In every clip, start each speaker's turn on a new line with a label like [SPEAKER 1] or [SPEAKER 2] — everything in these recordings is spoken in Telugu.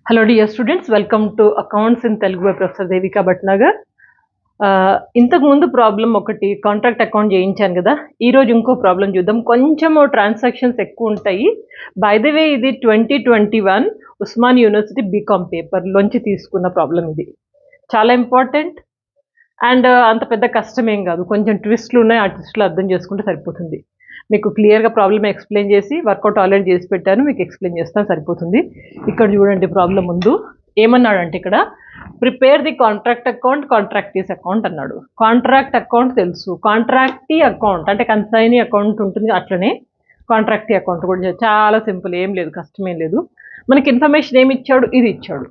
[SPEAKER 1] hello dear students welcome to accounts in Telugu by professor Devika Bhatnagar ఆ, ఇంతకు ముందు ప్రాబ్లం ఒకటి కాంట్రాక్ట్ అకౌంట్ చేయించాను కదా ఈ రోజు ఇంకో ప్రాబ్లం చూద్దాం కొంచెము ట్రాన్సాక్షన్స్ ఎక్కువ ఉంటాయి బై ద వే ఇది twenty twenty one Osman university BCom పేపర్లోంచి తీసుకున్న ప్రాబ్లం ఇది చాలా ఇంపార్టెంట్ అండ్ అంత పెద్ద కష్టమేం కాదు కొంచెం ట్విస్ట్లు ఉన్నాయి ఆ ట్విస్ట్లు అర్థం చేసుకుంటే సరిపోతుంది మీకు క్లియర్గా ప్రాబ్లమ్ ఎక్స్ప్లెయిన్ చేసి వర్కౌట్ ఆల్రెడీ చేసి పెట్టాను మీకు ఎక్స్ప్లెయిన్ చేస్తాను సరిపోతుంది ఇక్కడ చూడండి ప్రాబ్లం ముందు ఏమన్నాడంటే ఇక్కడ prepare the contract account contractee's account అన్నాడు కాంట్రాక్ట్ అకౌంట్ తెలుసు కాంట్రాక్టీ అకౌంట్ అంటే కన్సైనీ అకౌంట్ ఉంటుంది అట్లనే కాంట్రాక్టీ అకౌంట్ కూడా చే- చాలా సింపుల్ ఏం లేదు కష్టమేం లేదు మనకి ఇన్ఫర్మేషన్ ఏమి ఇచ్చాడు ఇది ఇచ్చాడు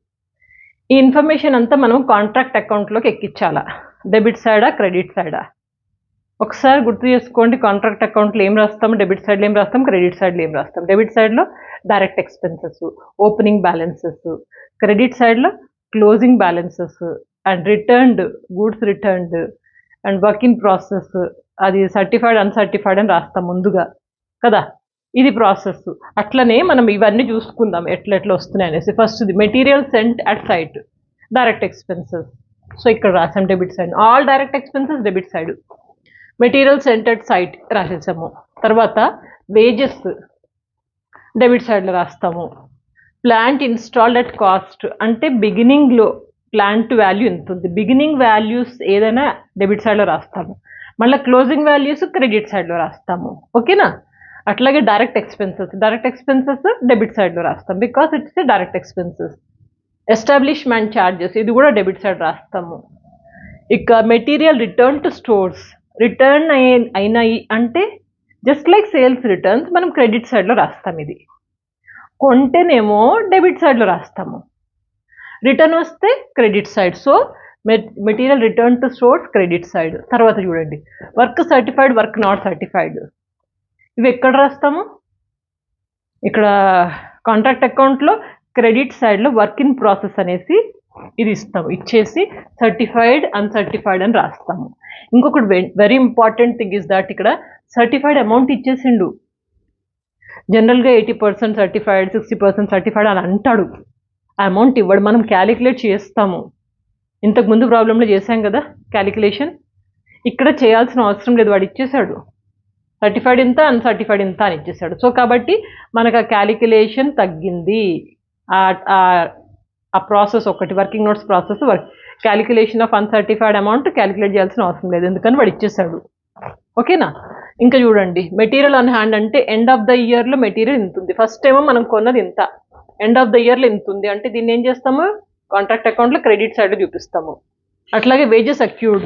[SPEAKER 1] ఈ ఇన్ఫర్మేషన్ అంతా మనం కాంట్రాక్ట్ అకౌంట్లోకి ఎక్కించాలా డెబిట్ సైడా క్రెడిట్ సైడా ఒకసారి గుర్తు చేసుకోండి కాంట్రాక్ట్ అకౌంట్లో ఏం రాస్తాం డెబిట్ సైడ్లో ఏం రాస్తాం క్రెడిట్ సైడ్లో ఏం రాస్తాం డెబిట్ సైడ్లో direct expenses opening balances credit సైడ్లో closing balances and returned goods returned and work in process అది సర్టిఫైడ్ అన్సర్టిఫైడ్ అని రాస్తాం ముందుగా కదా ఇది ప్రాసెస్ అట్లనే మనం ఇవన్నీ చూసుకుందాం ఎట్లా ఎట్లా వస్తున్నాయి అనేసి ఫస్ట్ ఇది material sent at site direct expenses so ఇక్కడ రాసాం debit side all direct expenses debit side material sented site రాసేసాము తర్వాత వేజెస్ డెబిట్ సైడ్లో రాస్తాము ప్లాంట్ ఇన్స్టాల్డ్ అట్ కాస్ట్ అంటే బిగినింగ్లో ప్లాంట్ వాల్యూ ఎంత ఉంది బిగినింగ్ వాల్యూస్ ఏదైనా డెబిట్ సైడ్లో రాస్తాము మళ్ళీ క్లోజింగ్ వాల్యూస్ క్రెడిట్ సైడ్లో రాస్తాము ఓకేనా అట్లాగే direct expenses direct expenses debit సైడ్లో రాస్తాం because it's a direct expenses establishment charges ఇది కూడా డెబిట్ సైడ్ రాస్తాము ఇక material return to stores return అయినాయి అంటే జస్ట్ లైక్ సేల్స్ రిటర్న్స్ మనం క్రెడిట్ సైడ్లో రాస్తాం ఇది కొంటేనేమో డెబిట్ సైడ్లో రాస్తాము రిటర్న్ వస్తే credit side so material return to stores credit side తర్వాత చూడండి work certified work not certified ఇవి ఎక్కడ రాస్తాము ఇక్కడ కాంట్రాక్ట్ అకౌంట్లో క్రెడిట్ సైడ్లో వర్క్ ఇన్ ప్రాసెస్ అనేసి ఇది ఇస్తాము ఇచ్చేసి సర్టిఫైడ్ అన్సర్టిఫైడ్ అని రాస్తాము ఇంకొకటి very important thing is that ఇక్కడ సర్టిఫైడ్ అమౌంట్ ఇచ్చేసిండు జనరల్గా eighty percent certified sixty percent certified అని అంటాడు ఆ అమౌంట్ ఇవ్వడు మనం క్యాలిక్యులేట్ చేస్తాము ఇంతకు ముందు ప్రాబ్లంలో చేశాం కదా క్యాలిక్యులేషన్ ఇక్కడ చేయాల్సిన అవసరం లేదు వాడు ఇచ్చేసాడు సర్టిఫైడ్ ఇంత అన్సర్టిఫైడ్ ఇంత అని ఇచ్చేసాడు సో కాబట్టి మనకు ఆ క్యాలిక్యులేషన్ తగ్గింది ఆ- ఆ- ఆ ప్రాసెస్ ఒకటి working notes process work calculation of uncertified amount calculate చేయాల్సిన అవసరం లేదు ఎందుకని వాడు ఇచ్చేసాడు ఓకేనా ఇంకా చూడండి మెటీరియల్ ఆన్ హ్యాండ్ అంటే ఎండ్ ఆఫ్ ద ఇయర్లో మెటీరియల్ ఇంత ఉంది ఫస్ట్ ఏమో మనం కొన్నది ఇంత ఎండ్ ఆఫ్ ద ఇయర్లో ఇంత ఉంది అంటే దీన్ని ఏం చేస్తాము కాంట్రాక్ట్ అకౌంట్లో క్రెడిట్ సైడ్ చూపిస్తాము అట్లాగే వేజెస్ అక్యూడ్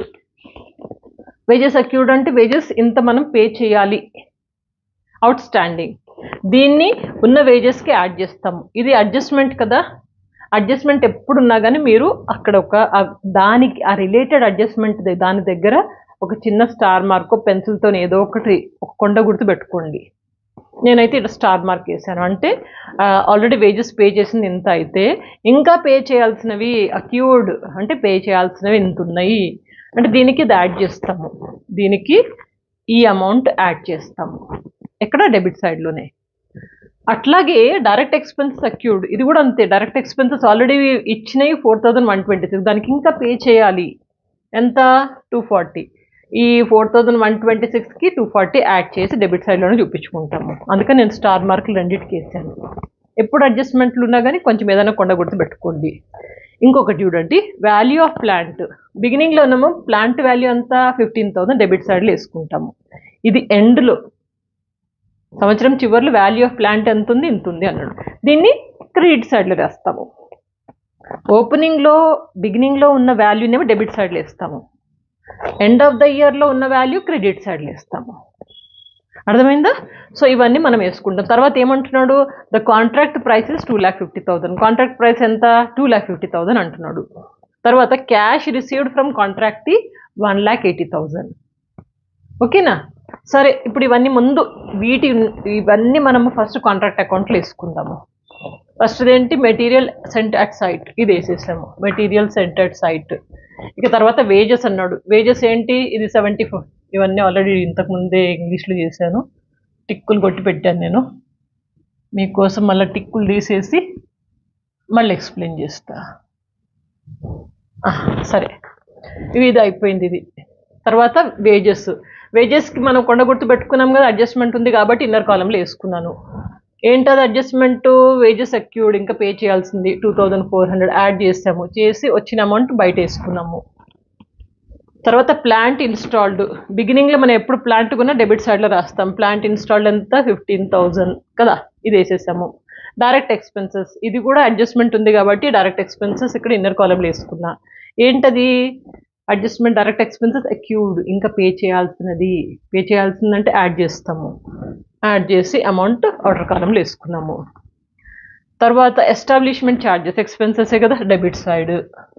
[SPEAKER 1] వేజెస్ అక్యూడ్ అంటే వేజెస్ ఇంత మనం పే చేయాలి అవుట్ స్టాండింగ్ దీన్ని ఉన్న వేజెస్కి యాడ్ చేస్తాము ఇది అడ్జస్ట్మెంట్ కదా అడ్జస్ట్మెంట్ ఎప్పుడున్నా కానీ మీరు అక్కడ ఒక ఆ దానికి ఆ రిలేటెడ్ అడ్జస్ట్మెంట్ దాని దగ్గర ఒక చిన్న స్టార్ మార్క్ పెన్సిల్తో ఏదో ఒకటి ఒక కొండ గుర్తు పెట్టుకోండి నేనైతే ఇట్లా స్టార్ మార్క్ వేసాను అంటే ఆల్రెడీ వేజెస్ పే చేసింది ఇంత అయితే ఇంకా పే చేయాల్సినవి అక్యూడ్ అంటే పే చేయాల్సినవి ఇంత ఉన్నాయి అంటే దీనికి ఇది యాడ్ చేస్తాము దీనికి ఈ అమౌంట్ యాడ్ చేస్తాము ఎక్కడ డెబిట్ సైడ్లోనే అట్లాగే డైరెక్ట్ ఎక్స్పెన్సెస్ అక్యూడ్ ఇది కూడా అంతే డైరెక్ట్ ఎక్స్పెన్సెస్ ఆల్రెడీ ఇచ్చినవి four thousand one twenty six దానికి ఇంకా పే చేయాలి ఎంత టూ ఫార్టీ ఈ ఫోర్ థౌజండ్ వన్ ట్వంటీ సిక్స్కి టూ ఫార్టీ యాడ్ చేసి డెబిట్ సైడ్లోనే చూపించుకుంటాము అందుకని నేను స్టార్ మార్కులు రెండింటికి వేసాను ఎప్పుడు అడ్జస్ట్మెంట్లు ఉన్నా కానీ కొంచెం ఏదైనా కొండ గుర్తు పెట్టుకోండి ఇంకొకటి చూడండి వాల్యూ ఆఫ్ ప్లాంట్ బిగినింగ్లో ఉన్నాము ప్లాంట్ వాల్యూ అంతా ఫిఫ్టీన్ థౌసండ్ డెబిట్ సైడ్లో వేసుకుంటాము ఇది ఎండ్లో సంవత్సరం చివరిలో వాల్యూ ఆఫ్ ప్లాంట్ ఎంత ఉంది ఇంత ఉంది అన్నాడు దీన్ని క్రెడిట్ సైడ్లో వేస్తాము ఓపెనింగ్లో బిగినింగ్లో ఉన్న వాల్యూనేమో డెబిట్ సైడ్లో వేస్తాము ఎండ్ ఆఫ్ ద ఇయర్లో ఉన్న వాల్యూ క్రెడిట్ సైడ్లో వేస్తాము అర్థమైందా సో ఇవన్నీ మనం వేసుకుంటాం తర్వాత ఏమంటున్నాడు the contract price is two lakh fifty thousand contract price ఎంత టూ ల్యాక్ ఫిఫ్టీ థౌసండ్ అంటున్నాడు తర్వాత cash received from contract one lakh eighty thousand ఓకేనా సరే ఇప్పుడు ఇవన్నీ ముందు వీటి ఇవన్నీ మనము ఫస్ట్ కాంట్రాక్ట్ అకౌంట్లో వేసుకుందాము ఫస్ట్ ఏంటి మెటీరియల్ సెంట్ అట్ సైట్ ఇది వేసేసాము మెటీరియల్ సెంట్ అట్ సైట్ ఇక తర్వాత వేజెస్ అన్నాడు వేజెస్ ఏంటి ఇది సెవెంటీ ఫోర్ ఇవన్నీ ఆల్రెడీ ఇంతకుముందే ఇంగ్లీష్లో చేశాను టిక్కులు కొట్టి పెట్టాను నేను మీకోసం మళ్ళీ టిక్కులు తీసేసి మళ్ళీ ఎక్స్ప్లెయిన్ చేస్తా ఆ, సరే ఇవి ఇది అయిపోయింది ఇది తర్వాత వేజెస్ వేజెస్కి మనం కొండ గుర్తు పెట్టుకున్నాం కదా అడ్జస్ట్మెంట్ ఉంది కాబట్టి ఇన్నర్ కాలంలో వేసుకున్నాను ఏంటది అడ్జస్ట్మెంట్ వేజెస్ అక్యూడ్ ఇంకా పే చేయాల్సింది two thousand four hundred add చేసాము చేసి వచ్చిన అమౌంట్ బయట వేసుకున్నాము తర్వాత ప్లాంట్ ఇన్స్టాల్డ్ బిగినింగ్లో మనం ఎప్పుడు ప్లాంట్ కొన్నా డెబిట్ సైడ్లో రాస్తాం ప్లాంట్ ఇన్స్టాల్డ్ ఎంత ఫిఫ్టీన్ థౌజండ్ కదా ఇది వేసేసాము డైరెక్ట్ ఎక్స్పెన్సెస్ ఇది కూడా అడ్జస్ట్మెంట్ ఉంది కాబట్టి డైరెక్ట్ ఎక్స్పెన్సెస్ ఇక్కడ ఇన్నర్ కాలంలో వేసుకున్నా ఏంటది అడ్జస్ట్మెంట్ డైరెక్ట్ ఎక్స్పెన్సెస్ అక్యూడ్ ఇంకా పే చేయాల్సినది పే చేయాల్సిందంటే యాడ్ చేస్తాము యాడ్ చేసి అమౌంట్ ఆర్డర్ కాలంలో వేసుకున్నాము తర్వాత ఎస్టాబ్లిష్మెంట్ ఛార్జెస్ ఎక్స్పెన్సెసే కదా debit side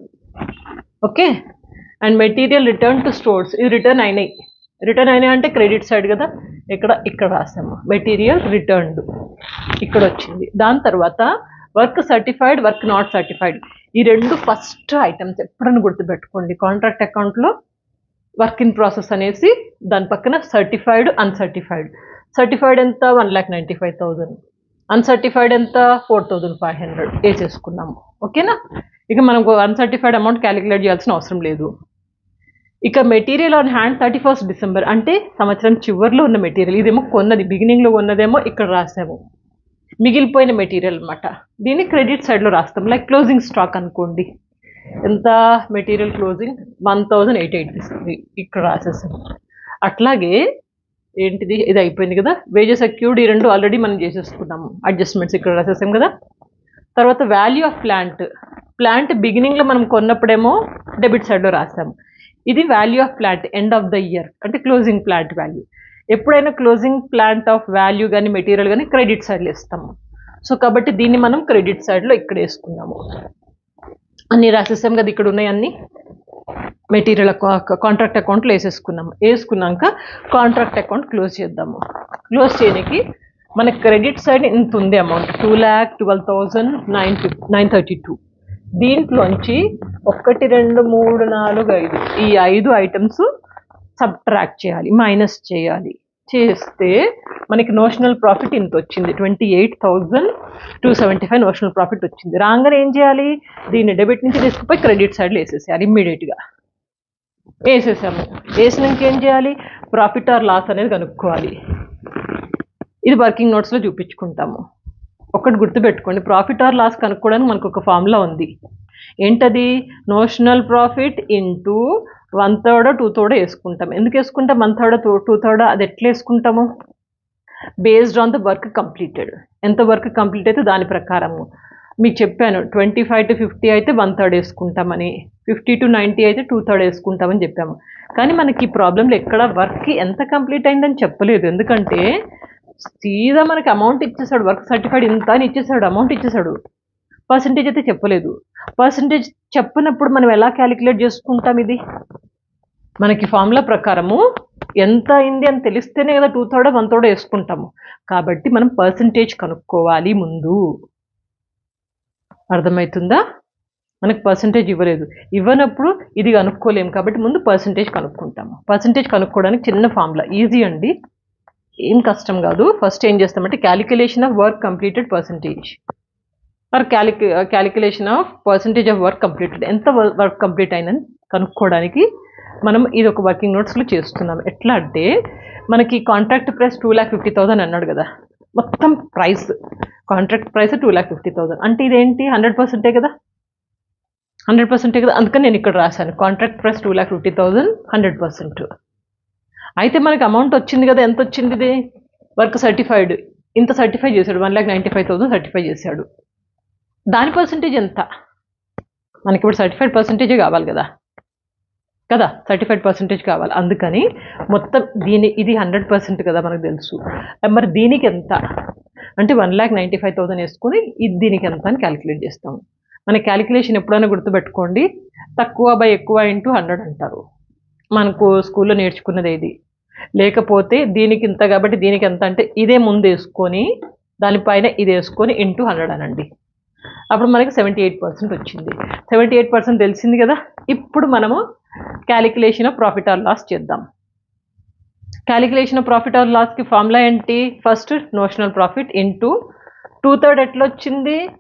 [SPEAKER 1] okay and material return to stores ఇది రిటర్న్ అయినాయి రిటర్న్ అయినాయి అంటే క్రెడిట్ సైడ్ కదా ఇక్కడ ఇక్కడ రాసాము మెటీరియల్ రిటర్న్డ్ ఇక్కడ వచ్చింది దాని తర్వాత work certified work not certified ఈ రెండు ఫస్ట్ ఐటమ్స్ ఎప్పుడైనా గుర్తుపెట్టుకోండి కాంట్రాక్ట్ అకౌంట్లో వర్క్ ఇన్ ప్రాసెస్ అనేసి దాని పక్కన సర్టిఫైడ్ అన్సర్టిఫైడ్ సర్టిఫైడ్ ఎంత one lakh ninety five thousand uncertified ఎంత ఫోర్ థౌజండ్ ఫైవ్ హండ్రెడ్ వేసేసుకున్నాము ఓకేనా ఇక మనకు అన్సర్టిఫైడ్ అమౌంట్ క్యాలిక్యులేట్ చేయాల్సిన అవసరం లేదు ఇక material on hand thirty first December అంటే సంవత్సరం చివరిలో ఉన్న మెటీరియల్ ఇదేమో కొన్నది బిగినింగ్లో ఉన్నదేమో ఇక్కడ రాసాము మిగిలిపోయిన మెటీరియల్ అన్నమాట దీన్ని క్రెడిట్ సైడ్లో రాస్తాం లైక్ క్లోజింగ్ స్టాక్ అనుకోండి ఎంత material closing one thousand eight eight ఇస్తుంది ఇక్కడ రాసేసాం అట్లాగే ఏంటిది ఇది అయిపోయింది కదా వేజెస్ అక్యూడ్ ఈ రెండు ఆల్రెడీ మనం చేసేసుకున్నాము అడ్జస్ట్మెంట్స్ ఇక్కడ రాసేసాం కదా తర్వాత వాల్యూ ఆఫ్ ప్లాంట్ ప్లాంట్ బిగినింగ్లో మనం కొన్నప్పుడేమో డెబిట్ సైడ్లో రాసాము ఇది value of plant end of the year అంటే క్లోజింగ్ ప్లాంట్ వాల్యూ ఎప్పుడైనా క్లోజింగ్ ప్లాంట్ ఆఫ్ వాల్యూ కానీ మెటీరియల్ కానీ క్రెడిట్ సైడ్లో ఇస్తాము సో కాబట్టి దీన్ని మనం క్రెడిట్ సైడ్లో ఇక్కడ వేసుకున్నాము అన్నీ రాసేసాం కదా ఇక్కడ ఉన్నాయి అన్నీ మెటీరియల్ కాంట్రాక్ట్ అకౌంట్లో వేసేసుకున్నాము వేసుకున్నాక కాంట్రాక్ట్ అకౌంట్ క్లోజ్ చేద్దాము క్లోజ్ చేయడానికి మన క్రెడిట్ సైడ్ ఇంత ఉంది amount two lakh twelve thousand nine fif nine thirty two దీంట్లోంచి ఒకటి రెండు మూడు నాలుగు ఐదు ఈ ఐదు ఐటమ్స్ సబ్ట్రాక్ట్ చేయాలి మైనస్ చేయాలి చేస్తే మనకి నోషనల్ ప్రాఫిట్ ఇంత వచ్చింది twenty eight thousand two seventy five notional profit వచ్చింది రాగానే ఏం చేయాలి దీన్ని డెబిట్ నుంచి తీసుకుపోయి క్రెడిట్ సైడ్లో వేసేసేయాలి ఇమ్మీడియట్గా వేసేసాము వేసినాక ఏం చేయాలి ప్రాఫిట్ ఆర్ లాస్ అనేది కనుక్కోవాలి ఇది వర్కింగ్ నోట్స్లో చూపించుకుంటాము ఒకటి గుర్తుపెట్టుకోండి ప్రాఫిట్ ఆర్ లాస్ కనుక్కోవడానికి మనకు ఒక ఫార్ములా ఉంది ఏంటది notional profit into one third two third వేసుకుంటాం ఎందుకు వేసుకుంటాం వన్ థర్డ్ టూ థర్డ్ అది ఎట్లా వేసుకుంటాము based on the work completed ఎంత వర్క్ కంప్లీట్ అయితే దాని ప్రకారము మీకు చెప్పాను ట్వంటీ ఫైవ్ టు ఫిఫ్టీ అయితే వన్ థర్డ్ వేసుకుంటామని ఫిఫ్టీ టు నైంటీ అయితే టూ థర్డ్ వేసుకుంటామని చెప్పాము కానీ మనకి ఈ ప్రాబ్లంలో ఎక్కడ వర్క్ ఎంత కంప్లీట్ అయిందని చెప్పలేదు ఎందుకంటే సీదా మనకి అమౌంట్ ఇచ్చేసాడు వర్క్ సర్టిఫైడ్ ఇంత అని ఇచ్చేసాడు అమౌంట్ ఇచ్చేసాడు పర్సంటేజ్ అయితే చెప్పలేదు పర్సంటేజ్ చెప్పినప్పుడు మనం ఎలా క్యాలిక్యులేట్ చేసుకుంటాం ఇది మనకి ఫార్ములా ప్రకారము ఎంత అయింది అని తెలిస్తేనే కదా టూ థర్డ్ వన్ థర్డ్ వేసుకుంటాము కాబట్టి మనం పర్సంటేజ్ కనుక్కోవాలి ముందు అర్థమవుతుందా మనకు పర్సంటేజ్ ఇవ్వలేదు ఇవ్వనప్పుడు ఇది కనుక్కోలేము కాబట్టి ముందు పర్సంటేజ్ కనుక్కుంటాము పర్సంటేజ్ కనుక్కోవడానికి చిన్న ఫార్ములా ఈజీ అండి ఏం కష్టం కాదు ఫస్ట్ ఏం చేస్తామంటే calculation of work completed percentage or calc calculation of percentage of work completed ఎంత వర్క్ కంప్లీట్ అయిందని కనుక్కోవడానికి మనం ఇది ఒక వర్కింగ్ నోట్స్లో చేస్తున్నాం ఎట్లా అంటే మనకి contract price two lakh fifty thousand అన్నాడు కదా మొత్తం price contract price two lakh fifty thousand అంటే ఇదేంటి హండ్రెడ్ పర్సెంటే కదా హండ్రెడ్ పర్సెంటే కదా అందుకని నేను ఇక్కడ రాశాను contract price two lakh fifty thousand hundred percent అయితే మనకి అమౌంట్ వచ్చింది కదా ఎంత వచ్చింది ఇది వర్క్ సర్టిఫైడ్ ఇంత సర్టిఫై చేశాడు one lakh ninety five thousand certify చేశాడు దాని పర్సంటేజ్ ఎంత మనకి ఇప్పుడు సర్టిఫైడ్ పర్సంటేజే కావాలి కదా కదా సర్టిఫైడ్ పర్సంటేజ్ కావాలి అందుకని మొత్తం దీని ఇది హండ్రెడ్ పర్సెంట్ కదా మనకు తెలుసు మరి దీనికి ఎంత అంటే one lakh ninety five thousand వేసుకొని ఇది దీనికి ఎంత అని క్యాలిక్యులేట్ చేస్తాము మన క్యాలిక్యులేషన్ ఎప్పుడైనా గుర్తుపెట్టుకోండి తక్కువ బై ఎక్కువ ఇంటూ హండ్రెడ్ అంటారు మనకు స్కూల్లో నేర్చుకున్నది ఇది లేకపోతే దీనికి ఇంత కాబట్టి దీనికి ఎంత అంటే ఇదే ముందు వేసుకొని దానిపైన ఇది వేసుకొని ఇంటూ హండ్రెడ్ అనండి అప్పుడు మనకి సెవెంటీ ఎయిట్ పర్సెంట్ వచ్చింది సెవెంటీ ఎయిట్ పర్సెంట్ తెలిసింది కదా ఇప్పుడు మనము calculation of profit or loss చేద్దాం క్యాలిక్యులేషన్ ఆఫ్ ప్రాఫిట్ ఆర్ లాస్కి ఫార్ములా ఏంటి first notional profit into two third ఎట్లా వచ్చింది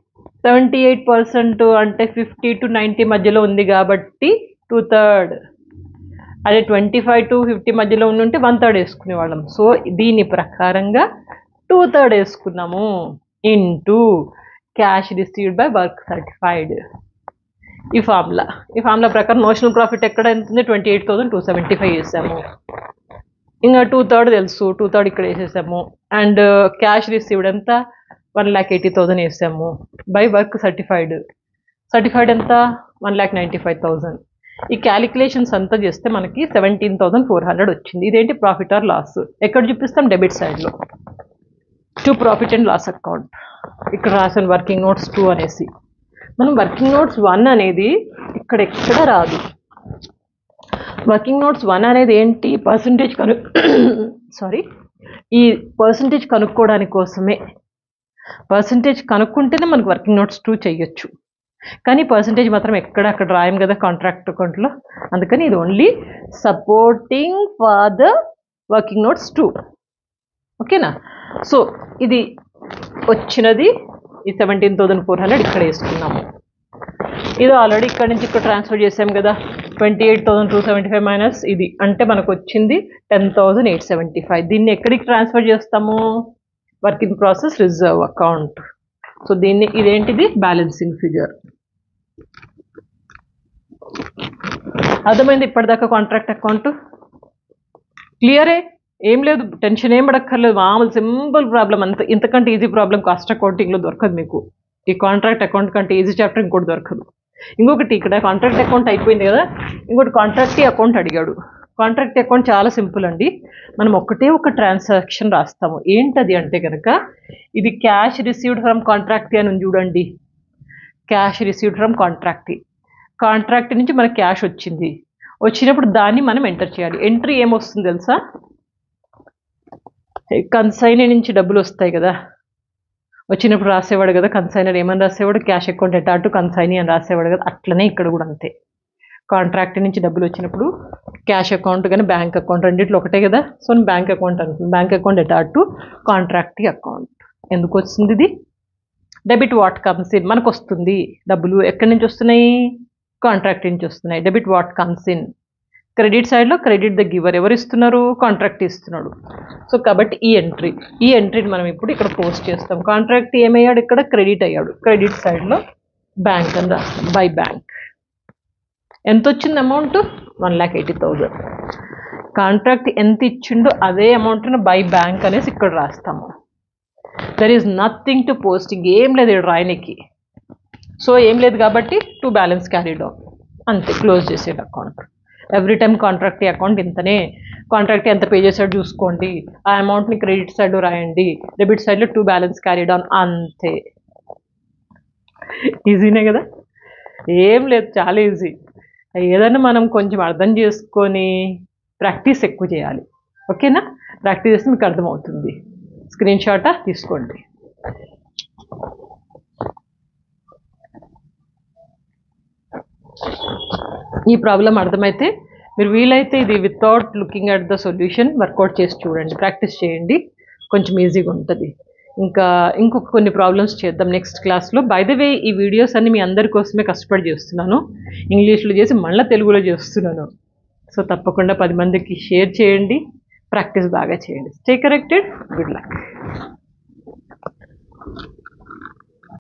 [SPEAKER 1] సెవెంటీ ఎయిట్ పర్సెంట్ అంటే ఫిఫ్టీ టు నైంటీ మధ్యలో ఉంది కాబట్టి టూ థర్డ్ అదే ట్వంటీ ఫైవ్ టు ఫిఫ్టీ మధ్యలో ఉండుంటే వన్ థర్డ్ వేసుకునేవాళ్ళం సో దీని ప్రకారంగా టూ థర్డ్ వేసుకున్నాము into cash received by work certified ఈ ఫార్ములా ఈ ఫార్ములా ప్రకారం నోషనల్ ప్రాఫిట్ ఎక్కడ ఎంత ఉంది twenty eight thousand two seventy five వేసాము ఇంకా టూ థర్డ్ తెలుసు టూ థర్డ్ ఇక్కడ వేసేసాము అండ్ క్యాష్ రిసీవ్డ్ ఎంత వన్ ల్యాక్ ఎయిటీ థౌసండ్ వేసాము బై వర్క్ సర్టిఫైడ్ సర్టిఫైడ్ ఎంత one lakh ninety five thousand ఈ క్యాలిక్యులేషన్స్ అంతా చేస్తే మనకి సెవెంటీన్ థౌసండ్ ఫోర్ హండ్రెడ్ వచ్చింది ఇదేంటి ప్రాఫిట్ ఆర్ లాస్ ఎక్కడ చూపిస్తాం డెబిట్ సైడ్లో to profit and loss account ఇక్కడ రాసిన వర్కింగ్ నోట్స్ టూ అనేసి మనం వర్కింగ్ నోట్స్ వన్ అనేది ఇక్కడ ఎక్కడ రాదు వర్కింగ్ నోట్స్ వన్ అనేది ఏంటి పర్సంటేజ్ కను సారీ ఈ పర్సంటేజ్ కనుక్కోవడానికి కోసమే పర్సంటేజ్ కనుక్కుంటేనే మనకు వర్కింగ్ నోట్స్ టూ చేయొచ్చు కానీ పర్సంటేజ్ మాత్రం ఎక్కడ అక్కడ రాయం కదా కాంట్రాక్ట్ అకౌంట్లో అందుకని ఇది only supporting for the working notes too ఓకేనా సో ఇది వచ్చినది ఈ సెవెంటీన్ థౌసండ్ ఫోర్ హండ్రెడ్ ఇక్కడ వేసుకున్నాము ఇది ఆల్రెడీ ఇక్కడ నుంచి ఇక్కడ ట్రాన్స్ఫర్ చేసాం కదా twenty eight thousand two seventy five minus ఇది అంటే మనకు వచ్చింది ten thousand eight seventy five దీన్ని ఎక్కడికి ట్రాన్స్ఫర్ చేస్తాము work in process reserve account so దీన్ని ఇదేంటిది బ్యాలెన్సింగ్ ఫిగర్ అర్థమైంది ఇప్పటిదాకా కాంట్రాక్ట్ అకౌంట్ క్లియరే ఏం లేదు టెన్షన్ ఏం పడక్కర్లేదు మామూలు సింపుల్ ప్రాబ్లం అంత ఇంతకంటే ఈజీ ప్రాబ్లం కాస్ట్ అకౌంటింగ్లో దొరకదు మీకు ఈ కాంట్రాక్ట్ అకౌంట్ కంటే ఈజీ చాప్టర్ ఇంకోటి దొరకదు ఇంకొకటి ఇక్కడ కాంట్రాక్ట్ అకౌంట్ అయిపోయింది కదా ఇంకోటి కాంట్రాక్ట్ అకౌంట్ అడిగాడు కాంట్రాక్ట్ అకౌంట్ చాలా సింపుల్ అండి మనం ఒకటే ఒక ట్రాన్సాక్షన్ రాస్తాము ఏంటది అంటే కనుక ఇది క్యాష్ రిసీవ్డ్ ఫ్రమ్ కాంట్రాక్ట్ అని ఉంది చూడండి cash received from contract contract నుంచి మనకి క్యాష్ వచ్చింది వచ్చినప్పుడు దాన్ని మనం ఎంటర్ చేయాలి ఎంట్రీ ఏమొస్తుంది తెలుసా కన్సైన్ నుంచి డబ్బులు వస్తాయి కదా వచ్చినప్పుడు రాసేవాడు కదా కన్సైనర్ ఏమని రాసేవాడు క్యాష్ అకౌంట్ ఎటా టు కన్సైనీ అని రాసేవాడు కదా అట్లనే ఇక్కడ కూడా అంతే కాంట్రాక్ట్ నుంచి డబ్బులు వచ్చినప్పుడు క్యాష్ అకౌంట్ కానీ బ్యాంక్ అకౌంట్ రెండిట్లో ఒకటే కదా సో బ్యాంక్ అకౌంట్ అనుకుంది బ్యాంక్ అకౌంట్ ఎటా టు కాంట్రాక్ట్ అకౌంట్ ఎందుకు వస్తుంది ఇది డెబిట్ వాట్ కమ్స్ ఇన్ మనకు వస్తుంది డబ్బులు ఎక్కడి నుంచి వస్తున్నాయి కాంట్రాక్ట్ నుంచి వస్తున్నాయి debit what comes in credit సైడ్లో క్రెడిట్ ద గివర్ ఎవరు ఇస్తున్నారు కాంట్రాక్ట్ ఇస్తున్నాడు సో కాబట్టి ఈ ఎంట్రీ ఈ ఎంట్రీని మనం ఇప్పుడు ఇక్కడ పోస్ట్ చేస్తాం కాంట్రాక్ట్ ఏమయ్యాడు ఇక్కడ క్రెడిట్ అయ్యాడు క్రెడిట్ సైడ్లో బ్యాంక్ అని రాస్తాం బై బ్యాంక్ ఎంత వచ్చింది amount one lakh eighty thousand contract ఎంత ఇచ్చిండో అదే అమౌంట్ను బై బ్యాంక్ అనేసి ఇక్కడ రాస్తాము there is nothing to posting ఏం లేదు ఇక్కడ రాయనికి సో ఏం లేదు కాబట్టి టు బ్యాలెన్స్ క్యారీడ్ ఆన్ అంతే క్లోజ్ చేసేది account every time contract account ఇంతనే కాంట్రాక్ట్ ఎంత పే చేశాడు చూసుకోండి ఆ అమౌంట్ని క్రెడిట్ సైడ్ రాయండి డెబిట్ సైడ్లో టూ బ్యాలెన్స్ క్యారీడ్ ఆన్ అంతే ఈజీనే కదా ఏం లేదు చాలా ఈజీ ఏదైనా మనం కొంచెం అర్థం చేసుకొని ప్రాక్టీస్ ఎక్కువ చేయాలి ఓకేనా ప్రాక్టీస్ చేస్తే మీకు అర్థమవుతుంది స్క్రీన్ షాటా తీసుకోండి ఈ ప్రాబ్లం అర్థమైతే మీరు వీలైతే ఇది without looking at the solution work out చేసి చూడండి ప్రాక్టీస్ చేయండి కొంచెం ఈజీగా ఉంటుంది ఇంకా ఇంకొక కొన్ని ప్రాబ్లమ్స్ చేద్దాం నెక్స్ట్ క్లాస్లో బై ద వే ఈ వీడియోస్ అన్ని మీ అందరి కోసమే కష్టపడి చేస్తున్నాను ఇంగ్లీష్లో చేసి మళ్ళీ తెలుగులో చేస్తున్నాను సో తప్పకుండా పది మందికి షేర్ చేయండి ప్రాక్టీస్ బాగా చేయండి స్టే కరెక్టెడ్ గుడ్ లక్